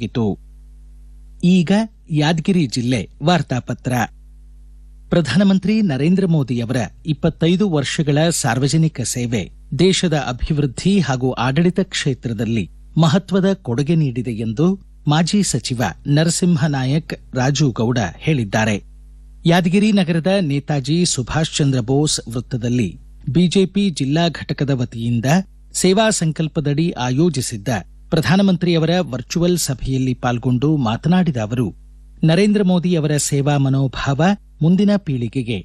ಗಿತು ಈಗ ಯಾದಗಿರಿ ಜಿಲ್ಲೆ ವಾರ್ತಾಪತ್ರ ಪ್ರಧಾನಮಂತ್ರಿ ನರೇಂದ್ರ ಮೋದಿಯವರ ಇಪ್ಪತ್ತೈದು ವರ್ಷಗಳ ಸಾರ್ವಜನಿಕ ಸೇವೆ ದೇಶದ ಅಭಿವೃದ್ಧಿ ಹಾಗೂ ಆಡಳಿತ ಕ್ಷೇತ್ರದಲ್ಲಿ ಮಹತ್ವದ ಕೊಡುಗೆ ನೀಡಿದೆ ಎಂದು ಮಾಜಿ ಸಚಿವ ನರಸಿಂಹ ನಾಯಕ್ ರಾಜು ಗೌಡ ಹೇಳಿದ್ದಾರೆ ಯಾದಗಿರಿ ನಗರದ ನೇತಾಜಿ ಸುಭಾಷ್ ಚಂದ್ರ ಬೋಸ್ ವೃತ್ತದಲ್ಲಿ ಬಿಜೆಪಿ ಜಿಲ್ಲಾ ಘಟಕದ ವತಿಯಿಂದ ಸೇವಾ ಸಂಕಲ್ಪದಡಿ ಆಯೋಜಿಸಿದ್ದ ಪ್ರಧಾನಮಂತ್ರಿಯವರ ವರ್ಚುವಲ್ ಸಭೆಯಲ್ಲಿ ಪಾಲ್ಗೊಂಡು ಮಾತನಾಡಿದ ಅವರು ನರೇಂದ್ರ ಮೋದಿ ಅವರ ಸೇವಾ ಮನೋಭಾವ ಮುಂದಿನ ಪೀಳಿಗೆಗೆ